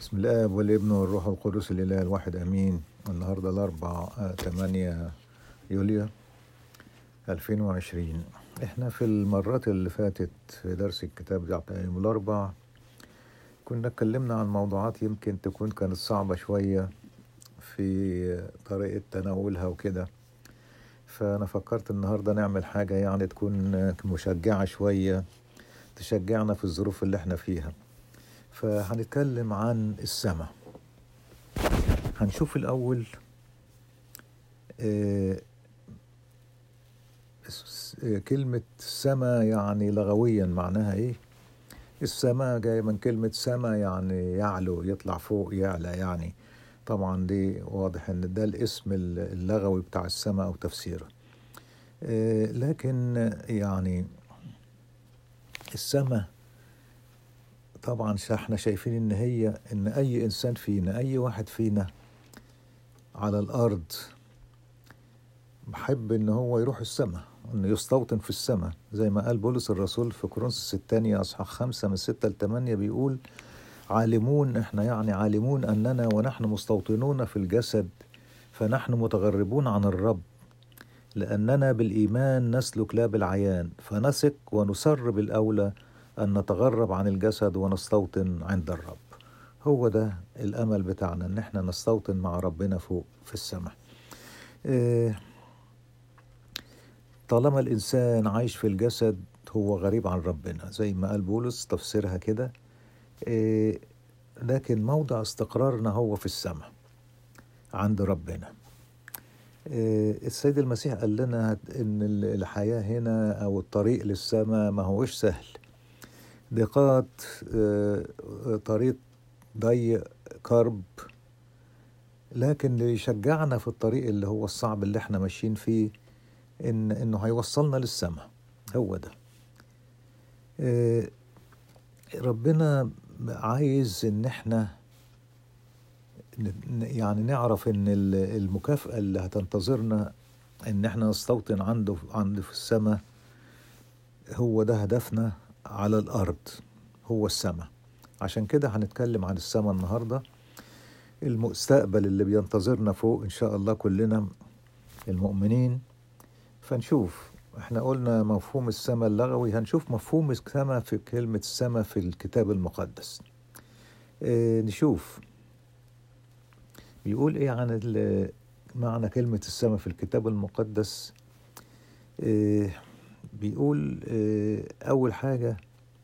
بسم الله والابن والروح القدس الإله الواحد أمين النهاردة الأربع تمانية يوليو ألفين وعشرين إحنا في المرات اللي فاتت في درس الكتاب بتاع يوم الأربع كنا اتكلمنا عن موضوعات يمكن تكون كانت صعبة شوية في طريقة تناولها وكده فأنا فكرت النهاردة نعمل حاجة يعني تكون مشجعة شوية تشجعنا في الظروف اللي احنا فيها فهنتكلم عن السماء هنشوف الأول آه، س- آه، كلمة سما يعني لغويا معناها ايه السماء جاية من كلمة سما يعني يعلو يطلع فوق يعلى يعني طبعا دي واضح ان ده الاسم اللغوي بتاع السماء او تفسيره آه، لكن يعني السماء طبعا شا- احنا شايفين ان هي ان اي انسان فينا اي واحد فينا على الارض بحب ان هو يروح السماء انه يستوطن في السماء زي ما قال بولس الرسول في كورنثوس الثانية اصحاح خمسة من ستة لثمانية بيقول عالمون احنا يعني عالمون اننا ونحن مستوطنون في الجسد فنحن متغربون عن الرب لأننا بالإيمان نسلك لا بالعيان فنثق ونسر بالأولى أن نتغرب عن الجسد ونستوطن عند الرب هو ده الأمل بتاعنا إن احنا نستوطن مع ربنا فوق في السماء إيه، طالما الإنسان عايش في الجسد هو غريب عن ربنا زي ما قال بولس تفسيرها كده إيه، لكن موضع استقرارنا هو في السماء عند ربنا آه، السيد المسيح قال لنا ان ال- الحياة هنا او الطريق للسماء ما هوش سهل ضيقات آه، طريق ضيق كرب لكن اللي يشجعنا في الطريق اللي هو الصعب اللي احنا ماشيين فيه ان انه هيوصلنا للسماء هو ده آه، ربنا عايز ان احنا ن- ن- يعني نعرف ان ال- المكافأة اللي هتنتظرنا ان احنا نستوطن عنده عنده في السماء هو ده هدفنا على الارض هو السماء عشان كده هنتكلم عن السماء النهارده المستقبل اللي بينتظرنا فوق ان شاء الله كلنا المؤمنين فنشوف احنا قلنا مفهوم السماء اللغوي هنشوف مفهوم السماء في كلمة السماء في الكتاب المقدس اه نشوف بيقول ايه عن ال- معنى كلمة السماء في الكتاب المقدس آه، بيقول آه، أول حاجة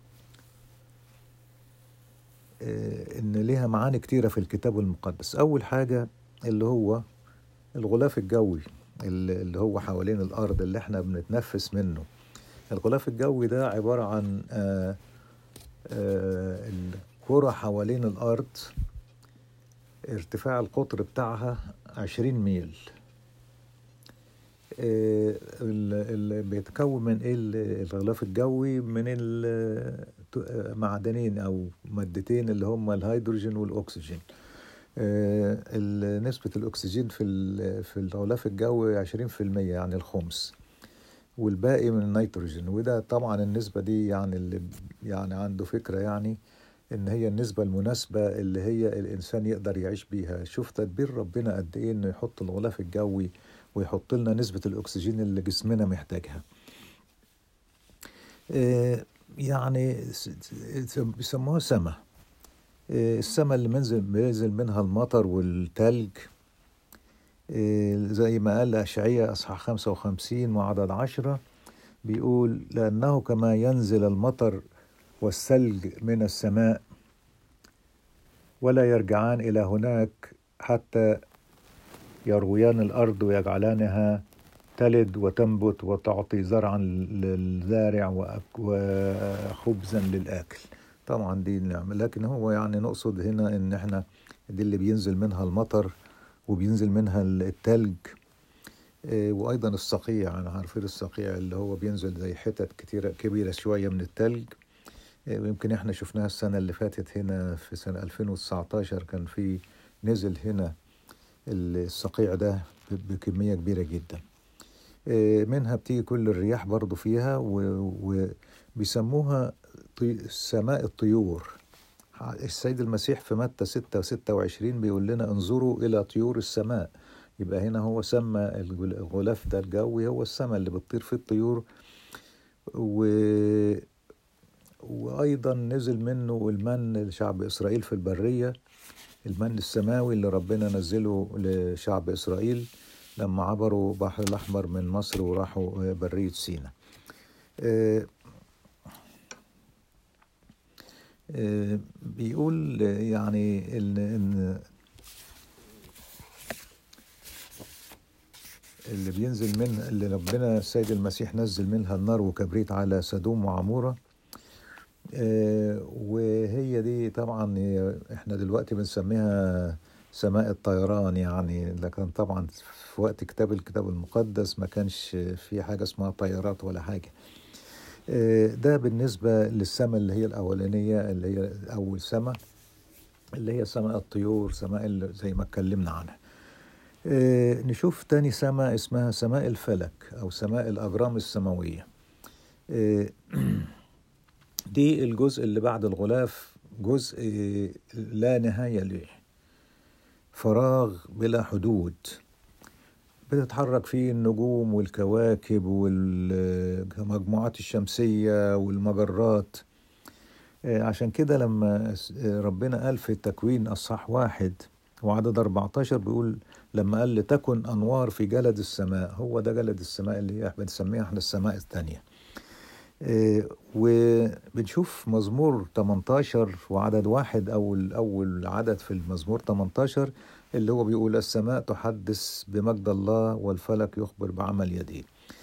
آه، إن ليها معاني كتيرة في الكتاب المقدس أول حاجة اللي هو الغلاف الجوي اللي اللي هو حوالين الأرض اللي احنا بنتنفس منه الغلاف الجوي ده عبارة عن آه، آه، الكرة حوالين الأرض ارتفاع القطر بتاعها عشرين ميل آه، ال- ال- بيتكون من ايه ال- الغلاف الجوي من ال- ت- معدنين او مادتين اللي هما الهيدروجين والاكسجين آه، ال- نسبة الأكسجين في ال- في الغلاف الجوي 20% يعني الخمس والباقي من النيتروجين وده طبعا النسبة دي يعني اللي يعني عنده فكرة يعني ان هي النسبة المناسبة اللي هي الانسان يقدر يعيش بيها شوف تدبير ربنا قد ايه انه يحط الغلاف الجوي ويحط لنا نسبة الاكسجين اللي جسمنا محتاجها آه، يعني س- س- بيسموها سما آه، السما اللي منزل بينزل منها المطر والتلج آه، زي ما قال أشعية أصحاح 55 وعدد عشرة بيقول لأنه كما ينزل المطر والثلج من السماء ولا يرجعان إلى هناك حتى يرويان الأرض ويجعلانها تلد وتنبت وتعطي زرعا للزارع وأك- وخبزا للآكل طبعا دي نعمة لكن هو يعني نقصد هنا ان احنا دي اللي بينزل منها المطر وبينزل منها التلج إيه، وايضا الصقيع انا عارفين الصقيع اللي هو بينزل زي حتت كتيرة كبيرة شوية من التلج إيه، يمكن احنا شفناها السنة اللي فاتت هنا في سنة 2019 كان في نزل هنا الصقيع ده ب- بكمية كبيرة جدا إيه، منها بتيجي كل الرياح برضو فيها و- وبيسموها طي- سماء الطيور السيد المسيح في متى 6 26 بيقول لنا انظروا إلى طيور السماء يبقى هنا هو سمى الغلاف ده الجوي هو السماء اللي بتطير فيه الطيور و وأيضا نزل منه المن لشعب إسرائيل في البرية المن السماوي اللي ربنا نزله لشعب إسرائيل لما عبروا البحر الأحمر من مصر وراحوا برية سينا بيقول يعني إن اللي بينزل من اللي ربنا السيد المسيح نزل منها النار وكبريت على سدوم وعموره وهي دي طبعا احنا دلوقتي بنسميها سماء الطيران يعني لكن طبعا في وقت كتاب الكتاب المقدس ما كانش في حاجة اسمها طيارات ولا حاجة ده بالنسبة للسماء اللي هي الأولانية اللي هي أول سماء اللي هي سماء الطيور سماء زي ما اتكلمنا عنها نشوف تاني سماء اسمها سماء الفلك أو سماء الأجرام السماوية دي الجزء اللي بعد الغلاف جزء لا نهاية له فراغ بلا حدود بتتحرك فيه النجوم والكواكب والمجموعات الشمسية والمجرات عشان كده لما ربنا قال في التكوين أصحاح واحد وعدد 14 بيقول لما قال لتكن أنوار في جلد السماء هو ده جلد السماء اللي هي بنسميها احنا السماء الثانية وبنشوف مزمور 18 وعدد واحد أول أول عدد في المزمور 18 اللي هو بيقول السماء تحدث بمجد الله والفلك يخبر بعمل يديه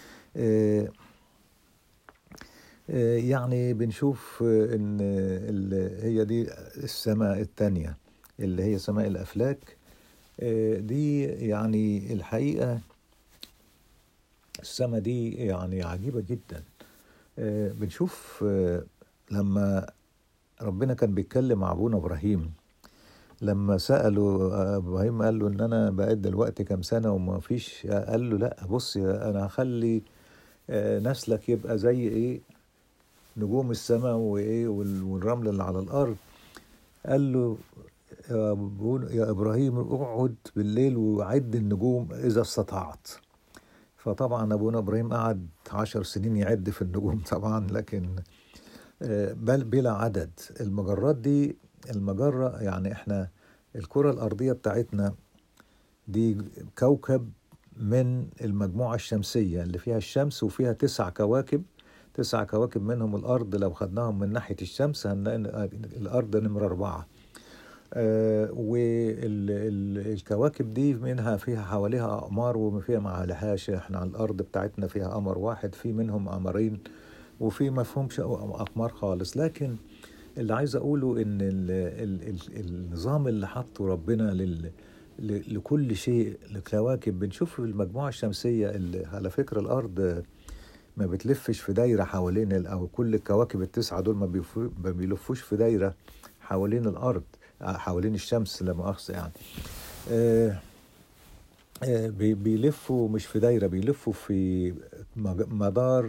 يعني بنشوف ان هي دي السماء الثانية اللي هي سماء الأفلاك دي يعني الحقيقة السماء دي يعني عجيبة جدا بنشوف لما ربنا كان بيتكلم مع ابونا ابراهيم لما سالوا ابراهيم قال له ان انا بقيت دلوقتي كام سنه وما فيش قال له لا بص انا هخلي نسلك يبقى زي ايه نجوم السماء وايه والرمل اللي على الارض قال له يا, يا ابراهيم اقعد بالليل وعد النجوم اذا استطعت فطبعا ابونا ابراهيم قعد عشر سنين يعد في النجوم طبعا لكن بل بلا عدد المجرات دي المجرة يعني احنا الكرة الأرضية بتاعتنا دي كوكب من المجموعة الشمسية اللي فيها الشمس وفيها تسع كواكب تسع كواكب منهم الأرض لو خدناهم من ناحية الشمس هنلاقي الأرض نمرة أربعة آه والكواكب دي منها فيها حواليها أقمار وفيها ما عليهاش احنا على الأرض بتاعتنا فيها قمر واحد في منهم قمرين وفي ما فيهمش أقمار خالص لكن اللي عايز أقوله إن ال ال ال النظام اللي حطه ربنا لل لكل شيء لكواكب بنشوف المجموعة الشمسية اللي على فكرة الأرض ما بتلفش في دايرة حوالين أو كل الكواكب التسعة دول ما بيلفوش في دايرة حوالين الأرض حوالين الشمس لا مؤاخذة يعني آه آه بيلفوا مش في دايرة بيلفوا في مدار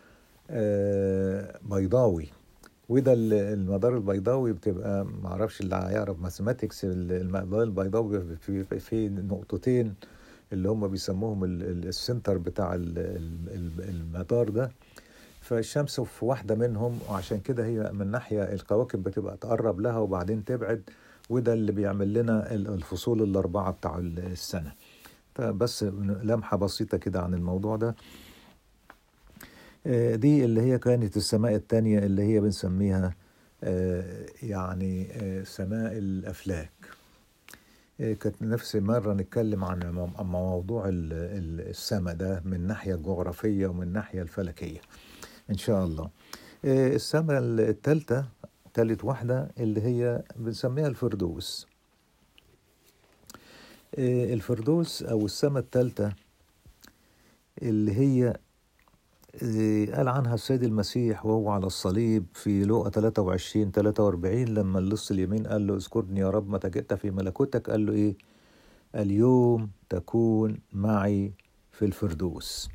آه بيضاوي وده المدار البيضاوي بتبقى معرفش اللي هيعرف ماثيماتكس المدار البيضاوي في, في نقطتين اللي هم بيسموهم السنتر بتاع المدار ده فالشمس في واحدة منهم وعشان كده هي من ناحية الكواكب بتبقى تقرب لها وبعدين تبعد وده اللي بيعمل لنا الفصول الأربعة بتاع السنة فبس لمحة بسيطة كده عن الموضوع ده دي اللي هي كانت السماء التانية اللي هي بنسميها يعني سماء الأفلاك كانت نفس مرة نتكلم عن موضوع السماء ده من الناحية الجغرافية ومن الناحية الفلكية إن شاء الله السماء الثالثة ثالث واحدة اللي هي بنسميها الفردوس الفردوس أو السماء الثالثة اللي هي قال عنها السيد المسيح وهو على الصليب في لوقا 23 43 لما اللص اليمين قال له اذكرني يا رب متى جئت في ملكوتك قال له ايه اليوم تكون معي في الفردوس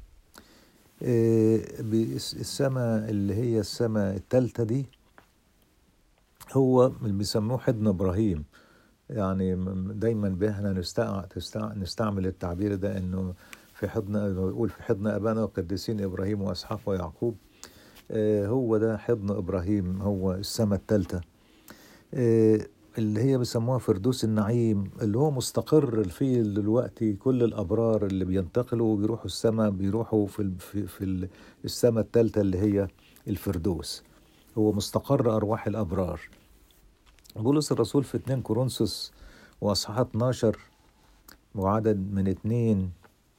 السماء اللي هي السماء الثالثة دي هو اللي بيسموه حضن ابراهيم يعني م- دايما احنا نستع... تستع... نستعمل التعبير ده انه في حضن يقول في حضن ابانا القديسين ابراهيم واسحاق ويعقوب آه، هو ده حضن ابراهيم هو السماء الثالثه اللي هي بيسموها فردوس النعيم اللي هو مستقر فيه دلوقتي كل الابرار اللي بينتقلوا وبيروحوا السماء بيروحوا في ال- في, في ال- السماء الثالثه اللي هي الفردوس هو مستقر ارواح الابرار بولس الرسول في 2 كورنثوس واصحاح 12 وعدد من اتنين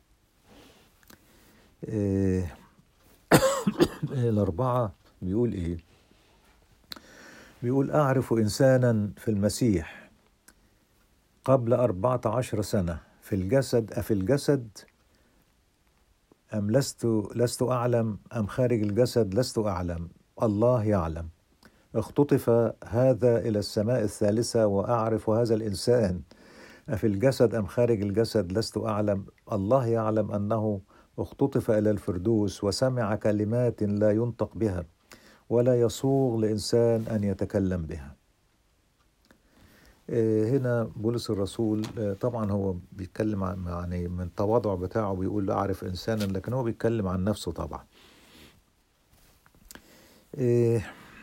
آه، الأربعة بيقول إيه؟ بيقول أعرف إنسانا في المسيح قبل أربعة عشر سنة في الجسد أفي الجسد أم لست لست أعلم أم خارج الجسد لست أعلم الله يعلم اختطف هذا إلى السماء الثالثة وأعرف هذا الإنسان أفي الجسد أم خارج الجسد لست أعلم الله يعلم أنه اختطف إلى الفردوس وسمع كلمات لا ينطق بها ولا يصوغ لإنسان أن يتكلم بها آه، هنا بولس الرسول آه، طبعا هو بيتكلم عن يعني من التواضع بتاعه بيقول لا أعرف إنسانا لكن هو بيتكلم عن نفسه طبعا آه،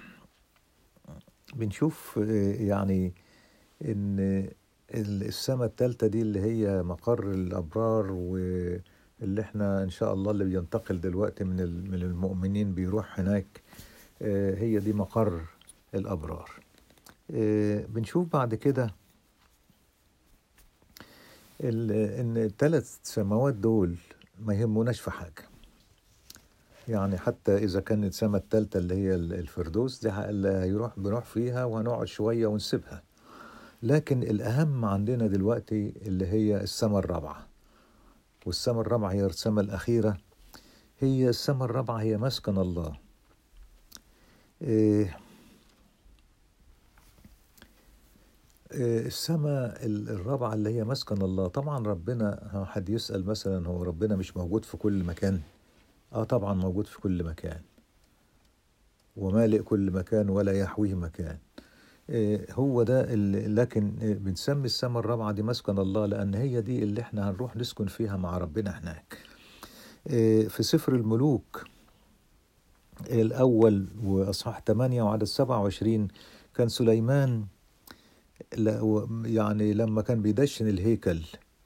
بنشوف آه، يعني ان ال- السماء الثالثة دي اللي هي مقر الأبرار واللي احنا إن شاء الله اللي بينتقل دلوقتي من ال- من المؤمنين بيروح هناك آه، هي دي مقر الأبرار آه، بنشوف بعد كده ال- إن الثلاث سماوات دول ما يهموناش في حاجة يعني حتى إذا كانت السماء الثالثة اللي هي ال- الفردوس دي ح- اللي هيروح بنروح فيها وهنقعد شوية ونسيبها لكن الأهم عندنا دلوقتي اللي هي السماء الرابعة والسماء الرابعة هي السماء الأخيرة هي السماء الرابعة هي مسكن الله إيه إيه السماء ال- الرابعة اللي هي مسكن الله طبعا ربنا حد يسأل مثلا هو ربنا مش موجود في كل مكان اه طبعا موجود في كل مكان ومالئ كل مكان ولا يحويه مكان إيه هو ده اللي لكن إيه بنسمي السماء الرابعة دي مسكن الله لأن هي دي اللي احنا هنروح نسكن فيها مع ربنا هناك إيه في سفر الملوك الأول وأصحاح 8 وعدد 27 كان سليمان لا- و- يعني لما كان بيدشن الهيكل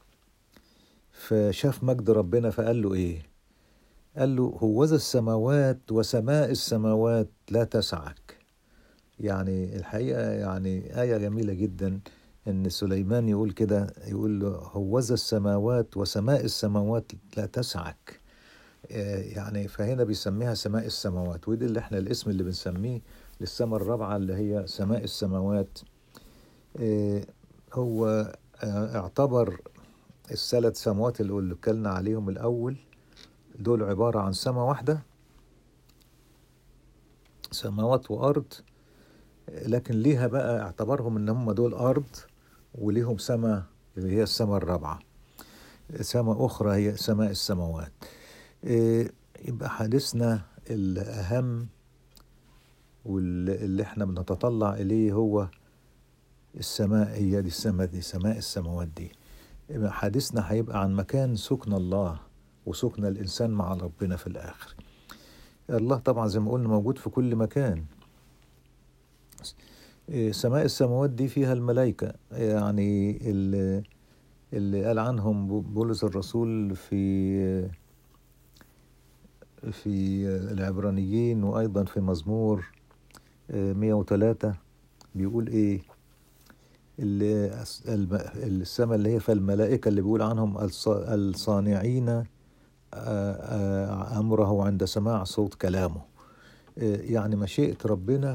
فشاف مجد ربنا فقال له إيه قال له هوذا السماوات وسماء السماوات لا تسعك يعني الحقيقة يعني آية جميلة جدا إن سليمان يقول كده يقول له هوذا السماوات وسماء السماوات لا تسعك آه، يعني فهنا بيسميها سماء السماوات ودي اللي احنا الاسم اللي بنسميه للسماء الرابعة اللي هي سماء السماوات آه، هو آه، اعتبر الثلاث سماوات اللي اللي اتكلنا عليهم الأول دول عبارة عن سماء واحدة سماوات وأرض لكن ليها بقى اعتبرهم ان هم دول ارض وليهم سماء اللي هي السماء الرابعه سماء اخرى هي سماء السماوات إيه، يبقى حديثنا الاهم واللي احنا بنتطلع اليه هو السماء هي دي السماء دي سماء السماوات دي يبقى حديثنا هيبقى عن مكان سكن الله وسكن الانسان مع ربنا في الاخر الله طبعا زي ما قلنا موجود في كل مكان إيه، سماء السماوات دي فيها الملائكة يعني اللي, اللي قال عنهم بولس الرسول في في العبرانيين وأيضا في مزمور آه، 103 بيقول إيه اللي الم- السماء اللي هي فالملائكة اللي بيقول عنهم الص- الصانعين آه، آه، أمره عند سماع صوت كلامه آه، يعني مشيئة ربنا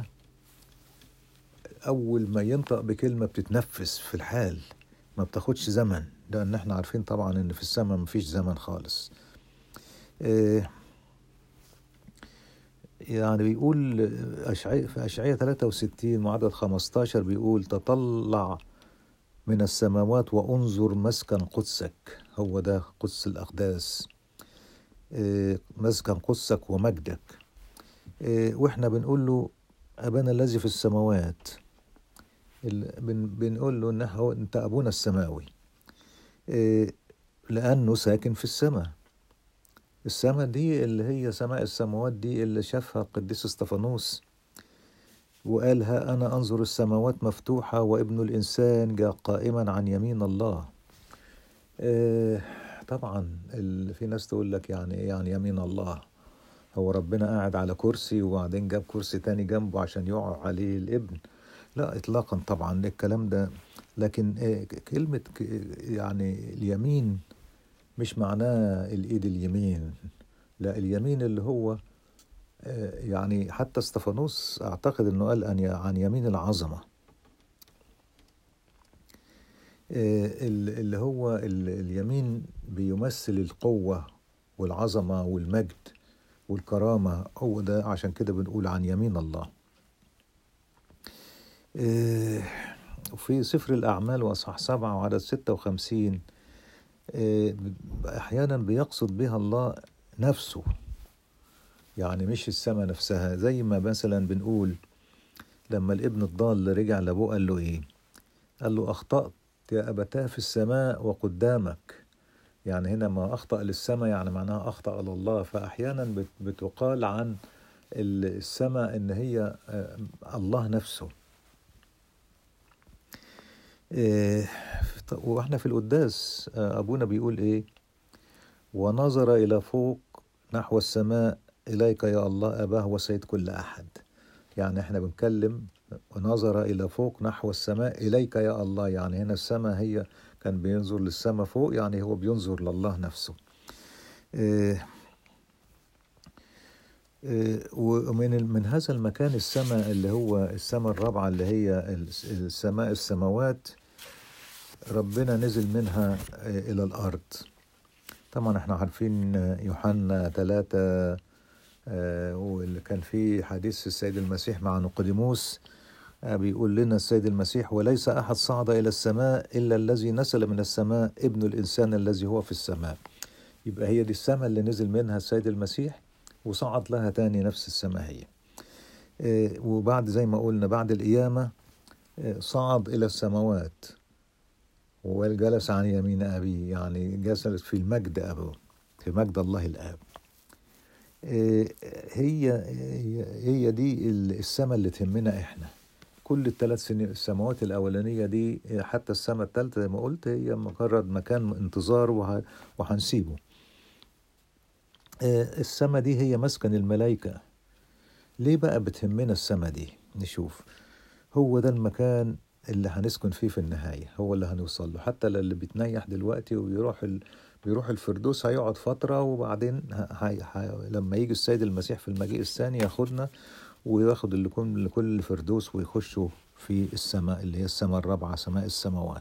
أول ما ينطق بكلمة بتتنفس في الحال ما بتاخدش زمن لأن احنا عارفين طبعا إن في السماء مفيش زمن خالص آه، يعني بيقول أشعية في أشعية 63 وعدد 15 بيقول تطلع من السماوات وانظر مسكن قدسك هو ده قدس الأقداس آه، مسكن قدسك ومجدك آه، واحنا بنقول له أبانا الذي في السماوات ال- بن- بنقول له إن هو أنت أبونا السماوي إيه، لأنه ساكن في السماء السماء دي اللي هي سماء السماوات دي اللي شافها القديس استفانوس وقال ها أنا أنظر السماوات مفتوحة وابن الإنسان جاء قائما عن يمين الله آه، طبعا ال- في ناس تقول لك يعني إيه يعني يمين الله هو ربنا قاعد على كرسي وبعدين جاب كرسي تاني جنبه عشان يقع عليه الابن لا إطلاقا طبعا الكلام ده لكن آه، ك- كلمة ك- يعني اليمين مش معناه الإيد اليمين لا اليمين اللي هو آه، يعني حتى استفانوس اعتقد انه قال أن ي- عن يمين العظمه آه، ال- اللي هو ال- اليمين بيمثل القوه والعظمه والمجد والكرامه هو ده عشان كده بنقول عن يمين الله آه، وفي سفر الأعمال وأصحاح سبعة وعدد ستة وخمسين آه، أحيانا بيقصد بها الله نفسه يعني مش السماء نفسها زي ما مثلا بنقول لما الابن الضال رجع لابوه قال له ايه قال له اخطأت يا ابتاه في السماء وقدامك يعني هنا ما اخطأ للسماء يعني معناها اخطأ لله فاحيانا بت- بتقال عن ال- السماء ان هي آه، الله نفسه إيه، ط- واحنا في القداس آه، ابونا بيقول ايه ونظر الى فوق نحو السماء اليك يا الله اباه وسيد كل احد يعني احنا بنتكلم ونظر الى فوق نحو السماء اليك يا الله يعني هنا السماء هي كان بينظر للسماء فوق يعني هو بينظر لله نفسه إيه، إيه، ومن ال- من هذا المكان السماء اللي هو السماء الرابعة اللي هي الس- السماء السماوات ربنا نزل منها إيه، إلى الأرض طبعا احنا عارفين يوحنا ثلاثة آه، واللي كان فيه حديث السيد المسيح مع نقديموس آه، بيقول لنا السيد المسيح وليس أحد صعد إلى السماء إلا الذي نزل من السماء ابن الإنسان الذي هو في السماء يبقى هي دي السماء اللي نزل منها السيد المسيح وصعد لها تاني نفس السماء هي آه، وبعد زي ما قلنا بعد القيامة آه، صعد إلى السماوات وجلس عن يمين أبيه يعني جلس في المجد أبوه في مجد الله الآب آه، هي هي هي دي السماء اللي تهمنا احنا كل الثلاث سنين السماوات الاولانيه دي حتى السماء الثالثه زي ما قلت هي مجرد مكان انتظار وه- وهنسيبه آه، السماء دي هي مسكن الملائكه ليه بقى بتهمنا السماء دي نشوف هو ده المكان اللي هنسكن فيه في النهاية هو اللي هنوصل له حتى اللي بيتنيح دلوقتي ويروح ال... بيروح الفردوس هيقعد فترة وبعدين ه... ه... ه... لما يجي السيد المسيح في المجيء الثاني ياخدنا وياخد اللي كل لكل فردوس ويخشوا في السماء اللي هي السماء الرابعة سماء السماوات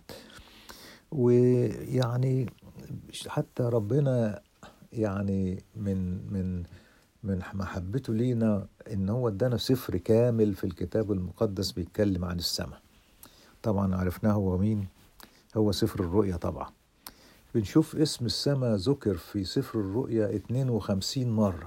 ويعني حتى ربنا يعني من من من محبته لينا ان هو ادانا سفر كامل في الكتاب المقدس بيتكلم عن السماء طبعا عرفناه هو مين هو سفر الرؤيا طبعا بنشوف اسم السماء ذكر في سفر الرؤيا 52 مرة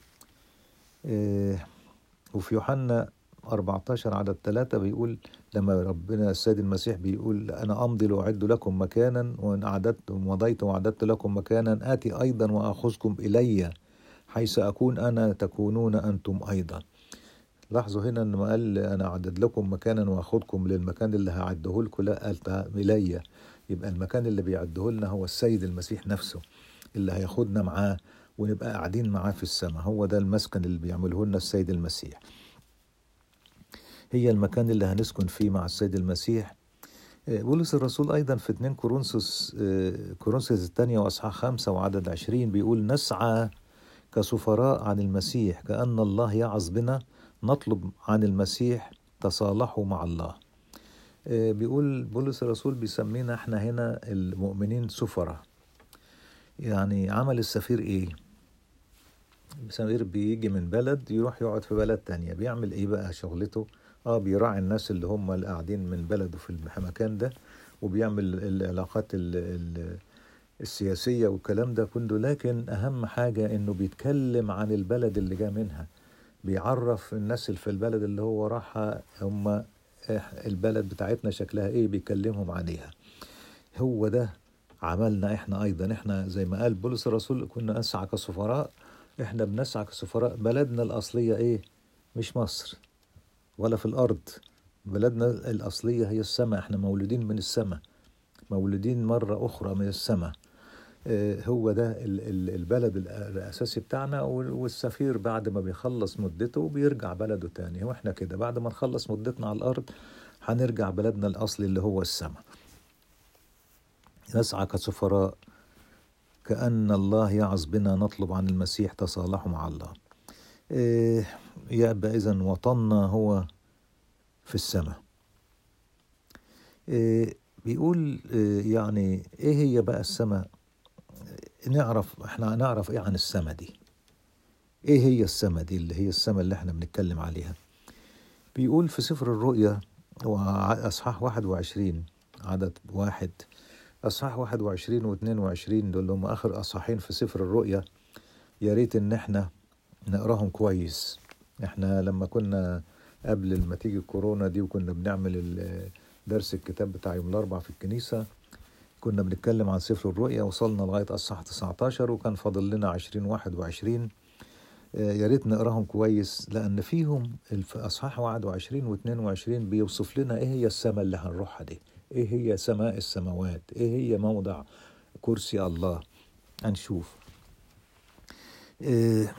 إيه وفي يوحنا 14 عدد 3 بيقول لما ربنا السيد المسيح بيقول أنا أمضي لأعد لكم مكانا وإن أعددت ومضيت وأعددت لكم مكانا آتي أيضا وأخذكم إلي حيث أكون أنا تكونون أنتم أيضا لاحظوا هنا ان ما قال انا اعدد لكم مكانا واخدكم للمكان اللي هعده لكم لا قال الي يبقى المكان اللي بيعده لنا هو السيد المسيح نفسه اللي هياخدنا معاه ونبقى قاعدين معاه في السماء هو ده المسكن اللي بيعمله لنا السيد المسيح هي المكان اللي هنسكن فيه مع السيد المسيح بولس الرسول أيضا في 2 كورنثوس كورنثوس الثانية وأصحاح خمسة وعدد عشرين بيقول نسعى كسفراء عن المسيح كأن الله يعظ بنا نطلب عن المسيح تصالحوا مع الله بيقول بولس الرسول بيسمينا احنا هنا المؤمنين سفراء يعني عمل السفير ايه السفير بيجي من بلد يروح يقعد في بلد تانية بيعمل ايه بقى شغلته اه بيراعي الناس اللي هم اللي قاعدين من بلده في المكان ده وبيعمل العلاقات ال ال السياسية والكلام ده كله لكن أهم حاجة إنه بيتكلم عن البلد اللي جا منها بيعرف الناس اللي في البلد اللي هو راحها هم البلد بتاعتنا شكلها ايه بيكلمهم عليها هو ده عملنا احنا ايضا احنا زي ما قال بولس الرسول كنا نسعى كسفراء احنا بنسعى كسفراء بلدنا الاصليه ايه مش مصر ولا في الارض بلدنا الاصليه هي السماء احنا مولودين من السماء مولودين مره اخرى من السماء هو ده البلد الاساسي بتاعنا والسفير بعد ما بيخلص مدته بيرجع بلده تاني واحنا كده بعد ما نخلص مدتنا على الارض هنرجع بلدنا الاصلي اللي هو السماء نسعى كسفراء كأن الله يعظ بنا نطلب عن المسيح تصالحه مع الله إيه يبقى إذا وطننا هو في السماء إيه بيقول إيه يعني إيه هي بقى السماء نعرف احنا نعرف ايه عن السماء دي ايه هي السماء دي اللي هي السماء اللي احنا بنتكلم عليها بيقول في سفر الرؤيا اصحاح 21 عدد واحد اصحاح 21 و 22 دول هم اخر اصحاحين في سفر الرؤيا يا ريت ان احنا نقراهم كويس احنا لما كنا قبل ما تيجي الكورونا دي وكنا بنعمل درس الكتاب بتاع يوم الاربع في الكنيسه كنا بنتكلم عن سفر الرؤيا وصلنا لغايه اصحاح 19 وكان فاضل لنا 20 21 يا ريت نقراهم كويس لان فيهم في اصحاح 21 و22 بيوصف لنا ايه هي السماء اللي هنروحها دي ايه هي سماء السماوات ايه هي موضع كرسي الله هنشوف إيه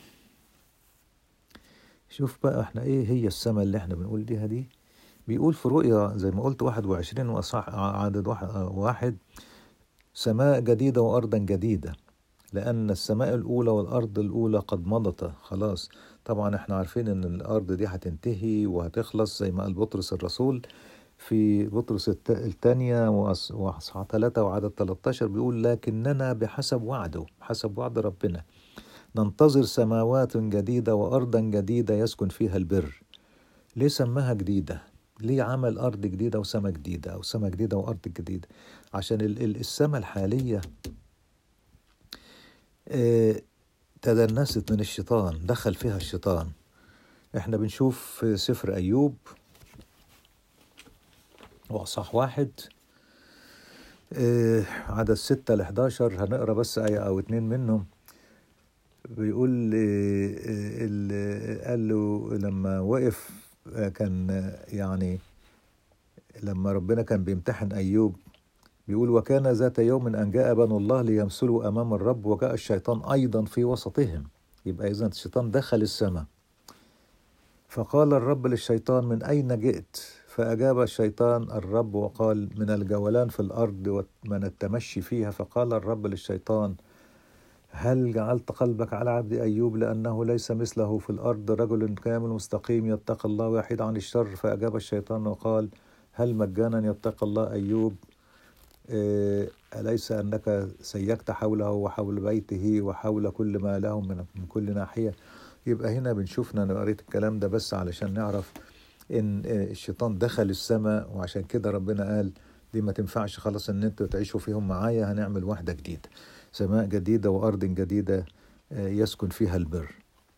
شوف بقى احنا ايه هي السماء اللي احنا بنقول ديها دي بيقول في رؤيا زي ما قلت 21 وأصح عدد واحد, واحد سماء جديدة وأرضا جديدة لأن السماء الأولى والأرض الأولى قد مضت خلاص طبعا احنا عارفين ان الأرض دي هتنتهي وهتخلص زي ما قال بطرس الرسول في بطرس الثانية وأصحاح ثلاثة وعدد 13 بيقول لكننا بحسب وعده بحسب وعد ربنا ننتظر سماوات جديدة وأرضا جديدة يسكن فيها البر ليه سماها جديدة؟ ليه عمل أرض جديدة وسماء جديدة أو سماء جديدة وأرض جديدة؟ عشان السماء الحالية اه تدنست من الشيطان دخل فيها الشيطان احنا بنشوف في سفر أيوب وأصح واحد اه عدد ستة لحداشر هنقرا بس آية أو اتنين منهم بيقول اه قال له لما وقف كان يعني لما ربنا كان بيمتحن أيوب بيقول وكان ذات يوم أن جاء بنو الله ليمثلوا أمام الرب وجاء الشيطان أيضا في وسطهم يبقى إذا الشيطان دخل السماء فقال الرب للشيطان من أين جئت فأجاب الشيطان الرب وقال من الجولان في الأرض ومن التمشي فيها فقال الرب للشيطان هل جعلت قلبك على عبد أيوب لأنه ليس مثله في الأرض رجل كامل مستقيم يتقى الله ويحيد عن الشر فأجاب الشيطان وقال هل مجانا يتقى الله أيوب أليس أنك سيكت حوله وحول بيته وحول كل ما له من, من كل ناحية يبقى هنا بنشوفنا أنا قريت الكلام ده بس علشان نعرف إن الشيطان دخل السماء وعشان كده ربنا قال دي ما تنفعش خلاص إن أنتوا تعيشوا فيهم معايا هنعمل واحدة جديدة سماء جديدة وأرض جديدة يسكن فيها البر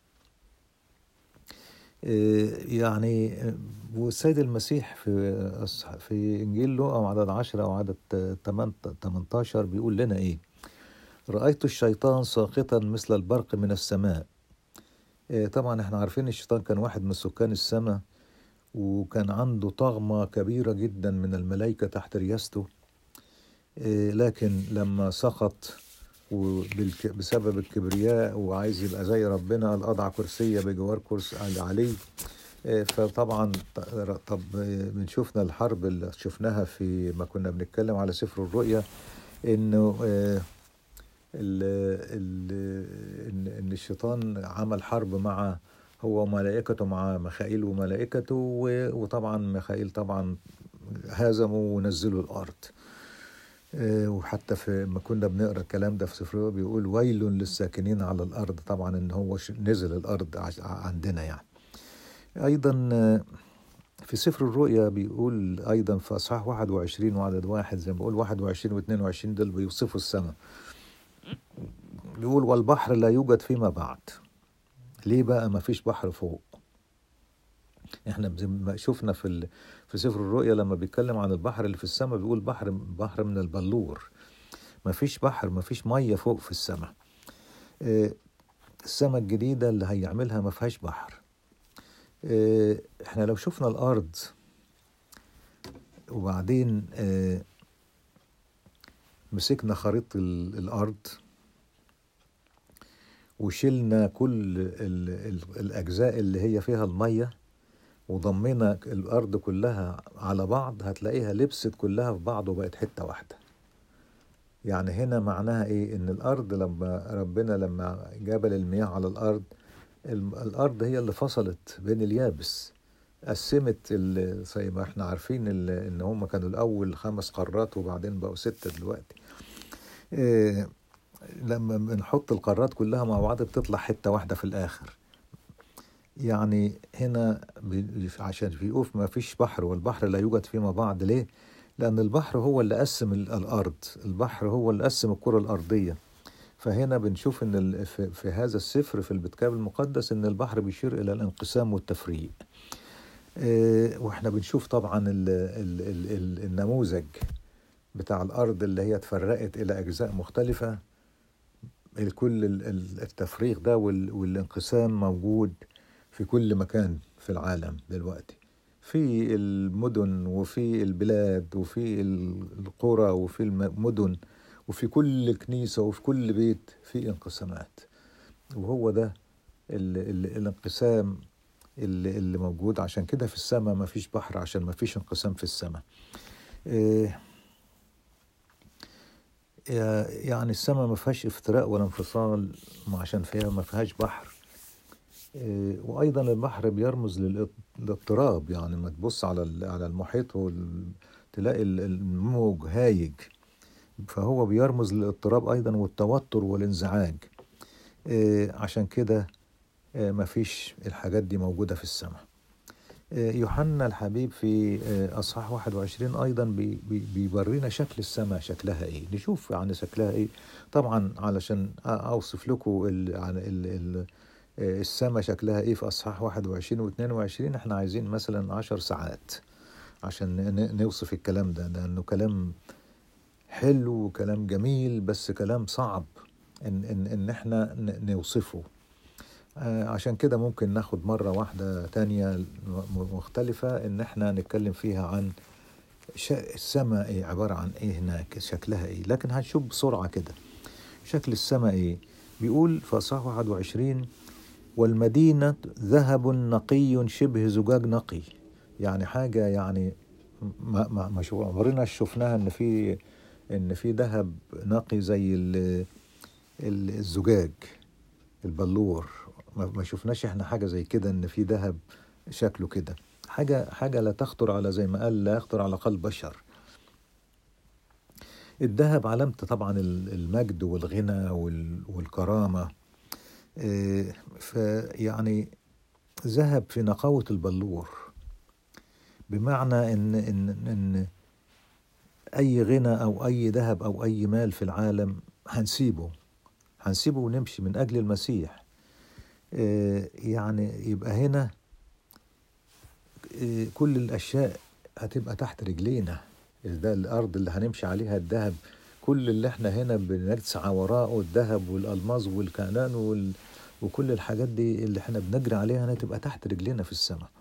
يعني والسيد المسيح في في انجيل لوقا عدد 10 او عدد 18 بيقول لنا ايه رايت الشيطان ساقطا مثل البرق من السماء طبعا احنا عارفين الشيطان كان واحد من سكان السماء وكان عنده طغمه كبيره جدا من الملائكه تحت رياسته لكن لما سقط وبسبب الكبرياء وعايز يبقى زي ربنا قال أضع كرسية بجوار كرسي علي فطبعا طب بنشوفنا الحرب اللي شفناها في ما كنا بنتكلم على سفر الرؤيا انه ال ال ان الشيطان عمل حرب مع هو وملائكته مع ميخائيل وملائكته وطبعا ميخائيل طبعا هزموا ونزلوا الارض وحتى في ما كنا بنقرا الكلام ده في سفر بيقول ويل للساكنين على الارض طبعا ان هو نزل الارض عندنا يعني ايضا في سفر الرؤيا بيقول ايضا في اصحاح 21 وعدد واحد زي ما بقول 21 و22 دول بيوصفوا السماء بيقول والبحر لا يوجد فيما بعد ليه بقى ما فيش بحر فوق احنا زي ما شفنا في ال... في سفر الرؤيا لما بيتكلم عن البحر اللي في السماء بيقول بحر بحر من البلور ما فيش بحر ما فيش ميه فوق في السماء آه، السماء الجديده اللي هيعملها ما فيهاش بحر آه، احنا لو شفنا الارض وبعدين آه، مسكنا خريطة ال- الأرض وشلنا كل ال ال الأجزاء اللي هي فيها المية وضمينا الأرض كلها على بعض هتلاقيها لبست كلها في بعض وبقت حتة واحدة يعني هنا معناها إيه إن الأرض لما ربنا لما جبل المياه على الأرض الم- الأرض هي اللي فصلت بين اليابس قسمت ال- زي ما احنا عارفين ال- ان هم كانوا الاول خمس قارات وبعدين بقوا ستة دلوقتي إيه لما بنحط القارات كلها مع بعض بتطلع حتة واحدة في الاخر يعني هنا بي- عشان بيقف ما فيش بحر والبحر لا يوجد فيما بعد ليه لان البحر هو اللي قسم ال- الارض البحر هو اللي قسم الكرة الارضية فهنا بنشوف ان ال- في في هذا السفر في الكتاب المقدس ان البحر بيشير الى الانقسام والتفريق آه، واحنا بنشوف طبعا ال ال ال ال النموذج بتاع الارض اللي هي اتفرقت الى اجزاء مختلفه الكل ال- ال- التفريق ده وال- والانقسام موجود في كل مكان في العالم دلوقتي في المدن وفي البلاد وفي ال- القرى وفي المدن وفي كل كنيسة وفي كل بيت في انقسامات وهو ده ال ال الانقسام اللي, اللي موجود عشان كده في السماء ما فيش بحر عشان ما فيش انقسام في السماء إيه يعني السماء ما فيهاش افتراء ولا انفصال ما عشان فيها ما فيهاش بحر إيه وايضا البحر بيرمز للاض- للاضطراب يعني ما تبص على ال- على المحيط وال- تلاقي ال- الموج هايج فهو بيرمز للاضطراب ايضا والتوتر والانزعاج إيه عشان كده آه، مفيش الحاجات دي موجودة في السماء آه، يوحنا الحبيب في آه، أصحاح 21 أيضا بي- بي- بيورينا شكل السماء شكلها إيه نشوف يعني شكلها إيه طبعا علشان أ- أوصف لكم ال- عن ال- ال- آه، السماء شكلها إيه في أصحاح 21 و 22 إحنا عايزين مثلا 10 ساعات عشان ن- نوصف الكلام ده لأنه كلام حلو وكلام جميل بس كلام صعب إن إن إن إحنا ن- نوصفه آه، عشان كده ممكن ناخد مرة واحدة تانية م- مختلفة إن إحنا نتكلم فيها عن ش- السماء إيه عبارة عن إيه هناك شكلها إيه لكن هنشوف بسرعة كده شكل السماء إيه بيقول في أصحاح 21 والمدينة ذهب نقي شبه زجاج نقي يعني حاجة يعني ما ما ما شو عمرنا شفناها إن في إن في ذهب نقي زي ال- ال- الزجاج البلور ما ما شفناش احنا حاجه زي كده ان في ذهب شكله كده حاجه حاجه لا تخطر على زي ما قال لا يخطر على قلب بشر الذهب علامته طبعا ال- المجد والغنى وال- والكرامه إيه، فيعني ذهب في نقاوه البلور بمعنى ان ان ان اي غنى او اي ذهب او اي مال في العالم هنسيبه هنسيبه ونمشي من اجل المسيح آه، يعني يبقى هنا آه، كل الاشياء هتبقى تحت رجلينا ده الارض اللي هنمشي عليها الذهب كل اللي احنا هنا بنسعى وراءه الذهب والالماظ والكنان وال... وكل الحاجات دي اللي احنا بنجري عليها هنا تبقى تحت رجلينا في السماء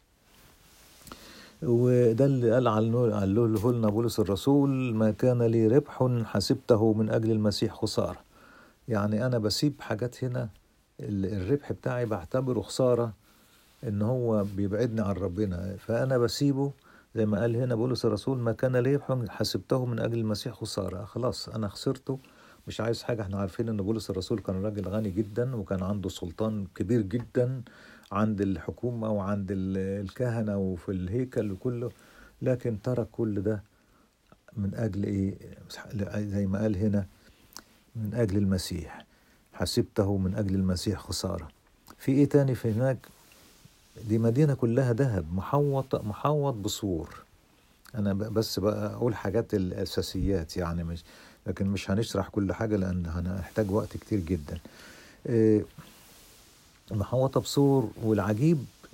وده اللي قال عنه قال له لنا بولس الرسول ما كان لي ربح حسبته من اجل المسيح خساره يعني انا بسيب حاجات هنا ال- الربح بتاعي بعتبره خساره ان هو بيبعدني عن ربنا فانا بسيبه زي ما قال هنا بولس الرسول ما كان لي ربح حسبته من اجل المسيح خساره خلاص انا خسرته مش عايز حاجه احنا عارفين ان بولس الرسول كان راجل غني جدا وكان عنده سلطان كبير جدا عند الحكومه وعند ال- الكهنه وفي الهيكل وكله لكن ترك كل ده من اجل ايه زي ما قال هنا من أجل المسيح حسبته من أجل المسيح خسارة في إيه تاني في هناك دي مدينة كلها ذهب محوط محوط بسور أنا ب- بس بقى أقول حاجات الأساسيات يعني مش لكن مش هنشرح كل حاجة لأن هنحتاج وقت كتير جدا إيه، محوطة بسور والعجيب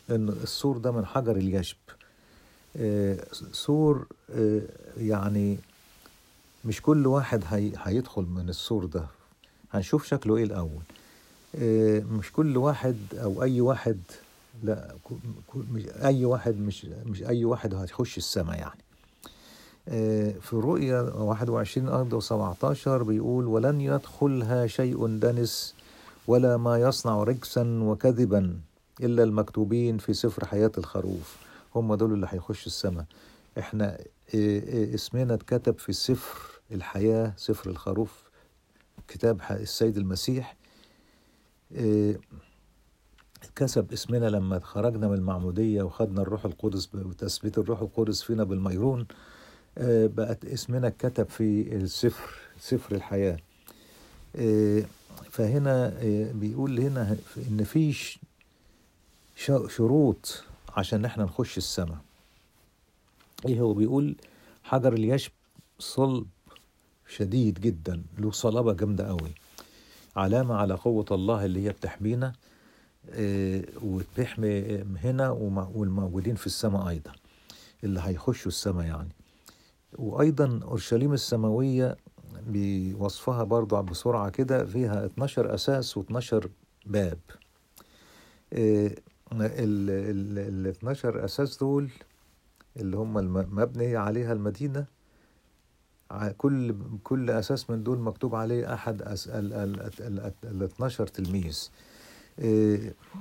ان السور ده من حجر اليشب آه، سور آه، يعني مش كل واحد هي هيدخل من السور ده هنشوف شكله ايه الاول آه، مش كل واحد او اي واحد لا ك- ك- مش اي واحد مش مش اي واحد هيخش السماء يعني آه، في رؤيا 21 أرض و17 بيقول ولن يدخلها شيء دنس ولا ما يصنع رجسا وكذبا إلا المكتوبين في سفر حياة الخروف هم دول اللي هيخشوا السماء احنا آه، آه، اسمنا اتكتب في سفر الحياة سفر الخروف كتاب ح- السيد المسيح آه، كسب اسمنا لما خرجنا من المعمودية وخدنا الروح القدس وتثبيت الروح القدس فينا بالميرون آه، بقت اسمنا اتكتب في السفر سفر الحياة آه، فهنا آه، بيقول هنا ان في ش- ش- شروط عشان احنا نخش السماء ايه هو بيقول حجر اليشب صلب شديد جدا له صلابة جامدة قوي علامة على قوة الله اللي هي بتحمينا آه، وبتحمي هنا ومع- والموجودين في السماء أيضا اللي هيخشوا السماء يعني وأيضا أورشليم السماوية بوصفها برضو بسرعة كده فيها 12 أساس و12 باب آه، ال ال- ال 12 أساس دول اللي هم الم- مبني عليها المدينة ع- كل كل أساس من دول مكتوب عليه أحد أس ال ال ال ال 12 تلميذ آه،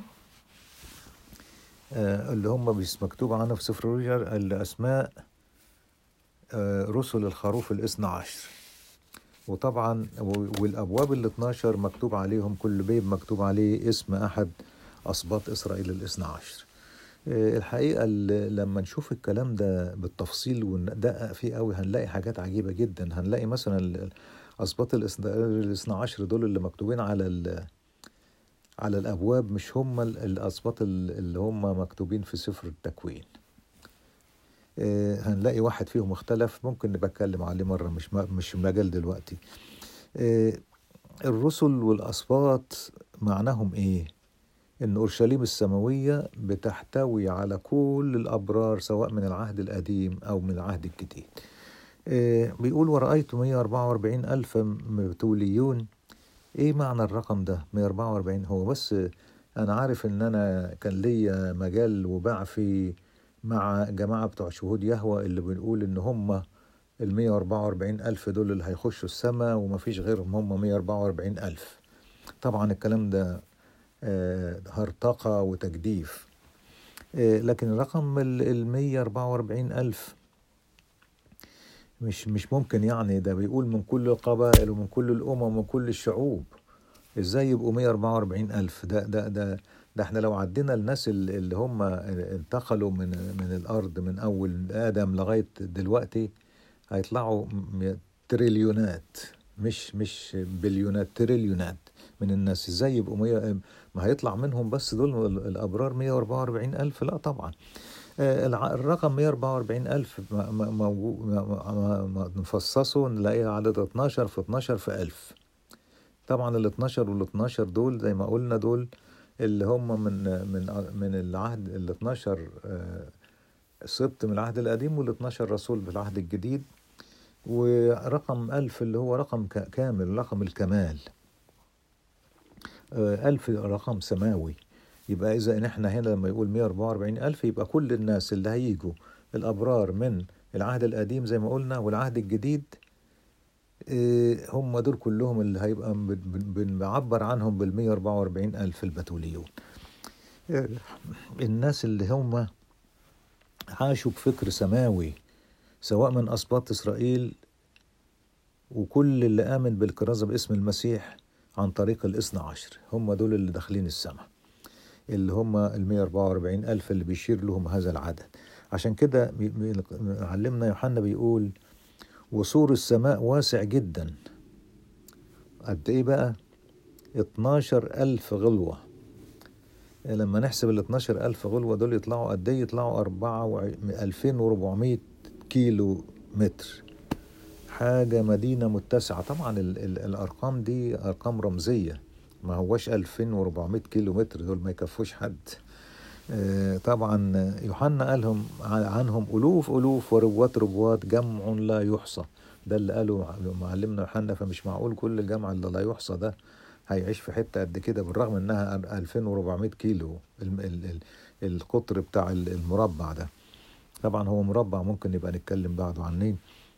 آه، اللي هم بيس- مكتوب عنه في سفر الرجل الأسماء آه، رسل الخروف الاثنى عشر وطبعا و- والأبواب ال 12 مكتوب عليهم كل بيب مكتوب عليه اسم أحد أسباط إسرائيل الاثنى عشر آه، الحقيقة ال- لما نشوف الكلام ده بالتفصيل وندقق فيه قوي هنلاقي حاجات عجيبة جدا هنلاقي مثلا ال- أسباط الاثنى عشر دول اللي مكتوبين على ال- على الأبواب مش هم ال- الأسباط ال- اللي هم مكتوبين في سفر التكوين آه، هنلاقي واحد فيهم اختلف ممكن نبقى اتكلم عليه مرة مش م- مش مجال دلوقتي آه، الرسل والأسباط معناهم إيه؟ إن أورشليم السماوية بتحتوي على كل الأبرار سواء من العهد القديم أو من العهد الجديد آه، بيقول ورأيت 144 ألف مبتوليون إيه معنى الرقم ده 144 هو بس أنا عارف إن أنا كان ليا مجال وبعفي مع جماعة بتوع شهود يهوى اللي بنقول إن هم ال 144 ألف دول اللي هيخشوا السماء ومفيش غيرهم هم 144 ألف طبعا الكلام ده آه، هرطقة وتجديف آه، لكن الرقم ال 144 ألف مش مش ممكن يعني ده بيقول من كل القبائل ومن كل الأمم ومن كل الشعوب ازاي يبقوا 144 ألف ده ده ده ده احنا لو عدينا الناس ال- اللي هم انتقلوا من من الأرض من أول آدم لغاية دلوقتي هيطلعوا م- تريليونات مش مش بليونات تريليونات من الناس ازاي يبقوا 100 ما هيطلع منهم بس دول ال- الأبرار 144 ألف لا طبعا آه، الع- الرقم 144 ألف م- م- موجو- م- م- م- نفصصه نلاقيه عدد 12 في 12 في ألف طبعا ال 12 وال 12 دول زي ما قلنا دول اللي هم من من من العهد ال 12 آه، سبط من العهد القديم وال 12 رسول بالعهد الجديد ورقم ألف اللي هو رقم ك- كامل رقم الكمال آه، ألف رقم سماوي يبقى إذا إن إحنا هنا لما يقول 144 ألف يبقى كل الناس اللي هيجوا الأبرار من العهد القديم زي ما قلنا والعهد الجديد آه، هم دول كلهم اللي هيبقى بن- بن- بنعبر عنهم بال 144 ألف البتوليون آه، الناس اللي هم عاشوا بفكر سماوي سواء من أسباط إسرائيل وكل اللي آمن بالكرازة باسم المسيح عن طريق الاثنى عشر هم دول اللي داخلين السماء اللي هم ال 144 ألف اللي بيشير لهم هذا العدد عشان كده بي- بي- علمنا يوحنا بيقول وسور السماء واسع جدا قد ايه بقى 12 ألف غلوة لما نحسب ال 12 ألف غلوة دول يطلعوا قد ايه يطلعوا 4 2400 كيلو متر حاجة مدينة متسعة طبعا ال ال الأرقام دي أرقام رمزية ما هوش 2400 كيلو متر دول ما يكفوش حد آه، طبعا يوحنا قالهم عنهم ألوف ألوف وربوات ربوات جمع لا يحصى ده اللي قاله معلمنا يوحنا فمش معقول كل الجمع اللي لا يحصى ده هيعيش في حتة قد كده بالرغم انها 2400 كيلو ال- ال- ال- القطر بتاع ال- المربع ده طبعا هو مربع ممكن نبقى نتكلم بعده عنه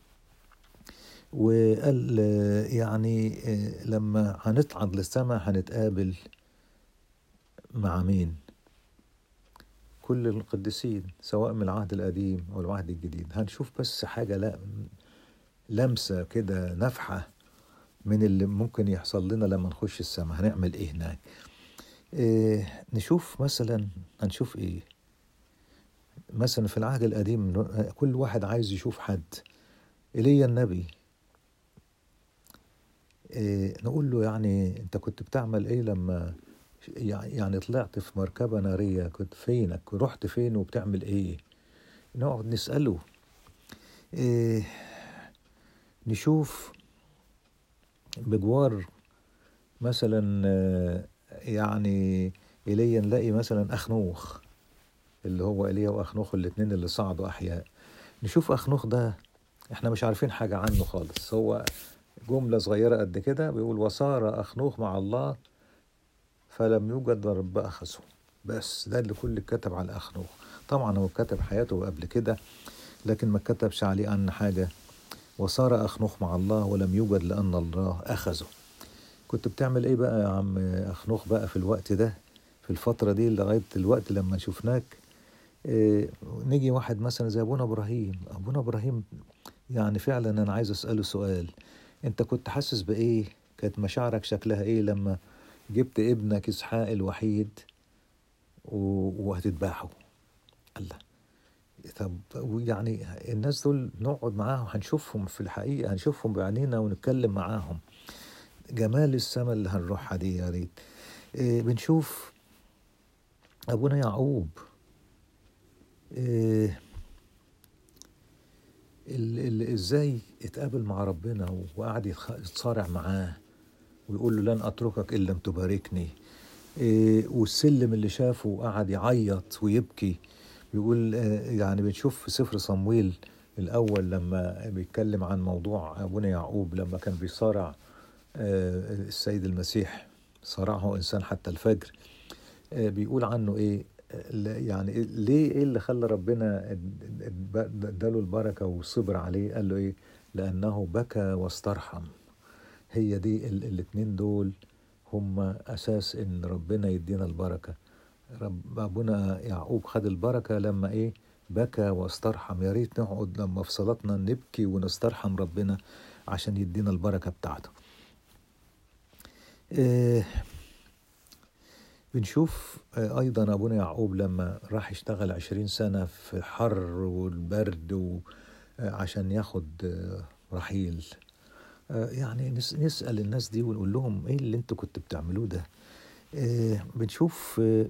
وقال آه، يعني آه، لما هنصعد للسماء هنتقابل مع مين كل القديسين سواء من العهد القديم او العهد الجديد هنشوف بس حاجة لا لمسة كده نفحة من اللي ممكن يحصل لنا لما نخش السماء هنعمل ايه هناك إيه نشوف مثلا هنشوف ايه مثلا في العهد القديم كل واحد عايز يشوف حد ايليا النبي إيه نقول له يعني انت كنت بتعمل ايه لما يعني طلعت في مركبة نارية كنت فينك رحت فين وبتعمل ايه نقعد نسأله إيه نشوف بجوار مثلا آه، يعني ايليا نلاقي مثلا اخنوخ اللي هو ايليا واخنوخ الاتنين اللي صعدوا احياء نشوف اخنوخ ده احنا مش عارفين حاجة عنه خالص هو جملة صغيرة قد كده بيقول وصار اخنوخ مع الله فلم يوجد رب اخذه بس ده اللي كل كتب على اخنوخ طبعا هو كتب حياته قبل كده لكن ما كتبش عليه عن حاجة وصار أخنوخ مع الله ولم يوجد لأن الله أخذه كنت بتعمل إيه بقى يا عم أخنوخ بقى في الوقت ده في الفترة دي لغاية الوقت لما شفناك إيه نيجي واحد مثلا زي أبونا إبراهيم أبونا إبراهيم يعني فعلا أنا عايز أسأله سؤال أنت كنت حاسس بإيه كانت مشاعرك شكلها إيه لما جبت ابنك إسحاق الوحيد و- وهتذبحه الله طب يعني الناس دول نقعد معاهم هنشوفهم في الحقيقة هنشوفهم بعينينا ونتكلم معاهم جمال السماء اللي هنروحها دي يا ريت إيه بنشوف أبونا يعقوب إيه ال- ال- ازاي اتقابل مع ربنا وقعد يتخ- يتصارع معاه ويقول له لن اتركك ان لم تباركني إيه والسلم اللي شافه وقعد يعيط ويبكي بيقول آه، يعني بنشوف في سفر صمويل الأول لما بيتكلم عن موضوع أبونا يعقوب لما كان بيصارع آه، السيد المسيح صارعه إنسان حتى الفجر آه، بيقول عنه إيه آه، لا- يعني إيه- ليه إيه اللي خلى ربنا اد- اد- اداله البركة وصبر عليه قال له إيه لأنه بكى واسترحم هي دي ال- الاتنين دول هم أساس إن ربنا يدينا البركة رب ابونا يعقوب خد البركه لما ايه بكى واسترحم يا ريت نقعد لما في صلاتنا نبكي ونسترحم ربنا عشان يدينا البركه بتاعته إيه بنشوف آه، ايضا ابونا يعقوب لما راح يشتغل عشرين سنه في الحر والبرد و- آه، عشان ياخد آه، رحيل آه، يعني نس- نسال الناس دي ونقول لهم ايه اللي انتوا كنتوا بتعملوه ده آه، بنشوف آه،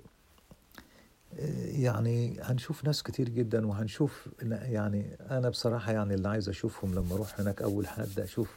يعني هنشوف ناس كتير جدا وهنشوف يعني انا بصراحه يعني اللي عايز اشوفهم لما اروح هناك اول حد اشوف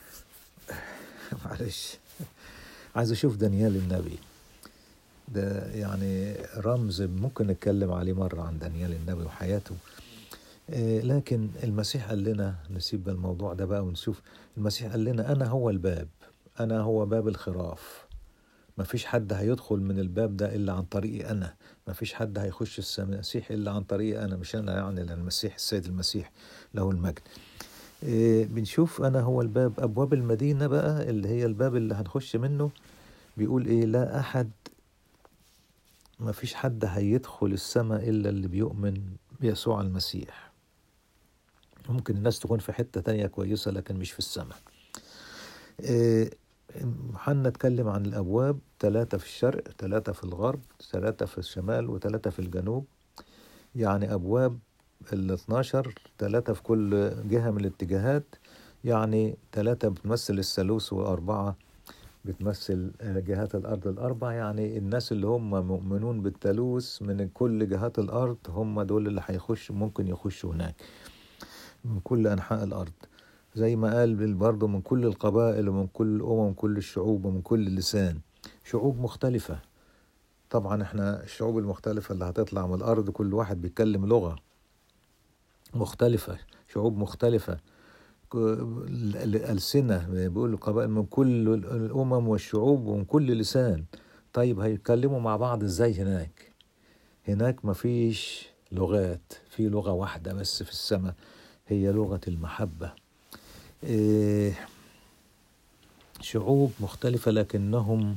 معلش عايز اشوف دانيال النبي ده يعني رمز ممكن نتكلم عليه مره عن دانيال النبي وحياته آه، لكن المسيح قال لنا نسيب الموضوع ده بقى ونشوف المسيح قال لنا انا هو الباب انا هو باب الخراف ما فيش حد هيدخل من الباب ده الا عن طريقي انا ما فيش حد هيخش المسيح الا عن طريقي انا مش انا يعني لان المسيح السيد المسيح له المجد إيه بنشوف انا هو الباب ابواب المدينه بقى اللي هي الباب اللي هنخش منه بيقول ايه لا احد ما فيش حد هيدخل السماء الا اللي بيؤمن بيسوع المسيح ممكن الناس تكون في حته تانية كويسه لكن مش في السماء إيه حنا اتكلم عن الأبواب ثلاثة في الشرق ثلاثة في الغرب ثلاثة في الشمال وثلاثة في الجنوب يعني أبواب ال 12 ثلاثة في كل جهة من الاتجاهات يعني ثلاثة بتمثل الثالوث وأربعة بتمثل آه، جهات الأرض الأربع يعني الناس اللي هم مؤمنون بالثالوث من كل جهات الأرض هم دول اللي هيخشوا ممكن يخشوا هناك من كل أنحاء الأرض زي ما قال برضه من كل القبائل ومن كل الأمم ومن كل الشعوب ومن كل اللسان شعوب مختلفة طبعا احنا الشعوب المختلفة اللي هتطلع من الأرض كل واحد بيتكلم لغة مختلفة شعوب مختلفة ك- ال- الألسنة بيقول قبائل من كل الأمم والشعوب ومن كل لسان طيب هيتكلموا مع بعض ازاي هناك هناك مفيش لغات في لغة واحدة بس في السماء هي لغة المحبة إيه شعوب مختلفة لكنهم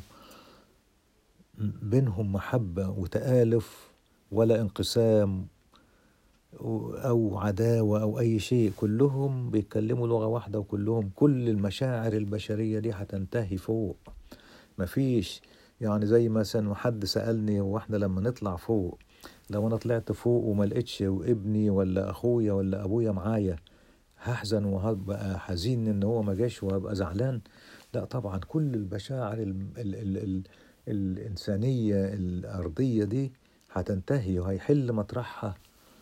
بينهم محبة وتآلف ولا انقسام أو عداوة أو أي شيء كلهم بيتكلموا لغة واحدة وكلهم كل المشاعر البشرية دي هتنتهي فوق مفيش يعني زي مثلا حد سألني هو احنا لما نطلع فوق لو انا طلعت فوق وما لقيتش وابني ولا اخويا ولا ابويا معايا هحزن وهبقى حزين ان هو ما جاش وهبقى زعلان لا طبعا كل المشاعر ال ال ال ال الإنسانية الأرضية دي هتنتهي وهيحل مطرحها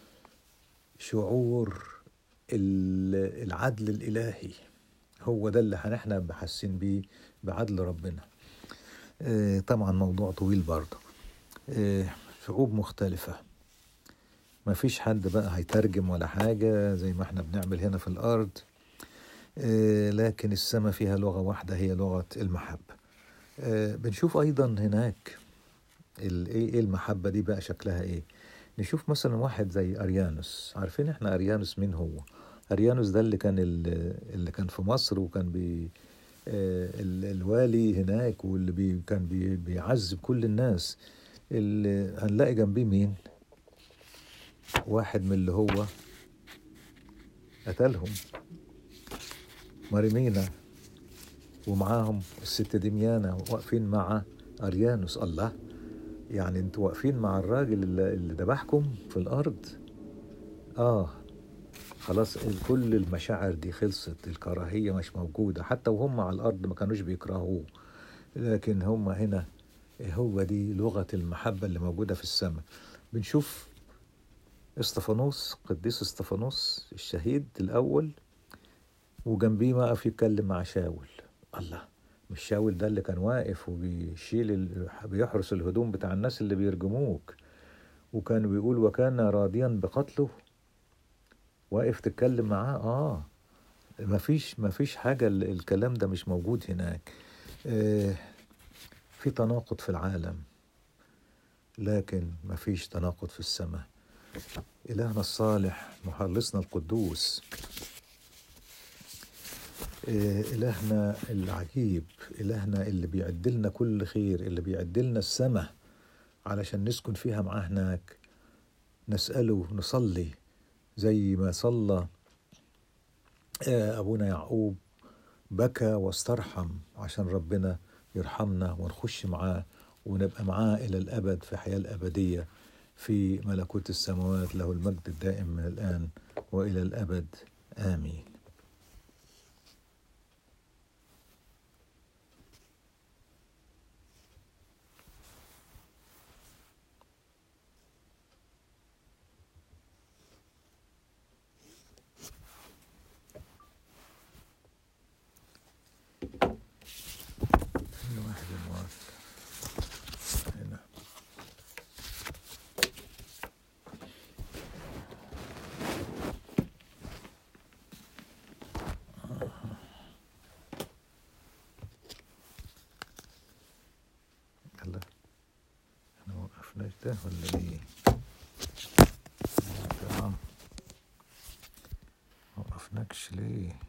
شعور ال- العدل الإلهي هو ده اللي هن- احنا حاسين بيه بعدل ربنا آه، طبعا موضوع طويل برضه آه، شعوب مختلفة ما فيش حد بقى هيترجم ولا حاجة زي ما احنا بنعمل هنا في الأرض آه، لكن السماء فيها لغة واحدة هي لغة المحبة آه، بنشوف أيضا هناك ال- ايه إيه المحبة دي بقى شكلها ايه نشوف مثلا واحد زي أريانوس عارفين احنا أريانوس مين هو أريانوس ده اللي كان ال- اللي كان في مصر وكان بي آه، ال- الوالي هناك واللي بي كان بي بيعذب كل الناس اللي هنلاقي جنبيه مين واحد من اللي هو قتلهم ماريمينا ومعاهم الست دميانة واقفين مع أريانوس الله يعني انتوا واقفين مع الراجل اللي اللي ذبحكم في الأرض آه خلاص ال- كل المشاعر دي خلصت الكراهية مش موجودة حتى وهم على الأرض ما كانوش بيكرهوه لكن هم هنا هو دي لغة المحبة اللي موجودة في السماء بنشوف استفانوس قديس استفانوس الشهيد الأول وجنبيه واقف يتكلم مع شاول الله مش شاول ده اللي كان واقف وبيشيل ال... بيحرس الهدوم بتاع الناس اللي بيرجموك وكان بيقول وكان راضيا بقتله واقف تتكلم معاه اه مفيش مفيش حاجة ال- الكلام ده مش موجود هناك آه في تناقض في العالم لكن مفيش تناقض في السماء إلهنا الصالح مخلصنا القدوس آه، إلهنا العجيب إلهنا اللي بيعد لنا كل خير اللي بيعد لنا السماء علشان نسكن فيها معاه هناك نسأله نصلي زي ما صلى آه، أبونا يعقوب بكى واسترحم عشان ربنا يرحمنا ونخش معاه ونبقى معاه إلى الأبد في حياة الأبدية في ملكوت السماوات له المجد الدائم من الآن وإلى الأبد آمين كل واحد موافق هنا هلا احنا ما وقفناش ده ولا ايه؟ تمام ما وقفناكش ليه؟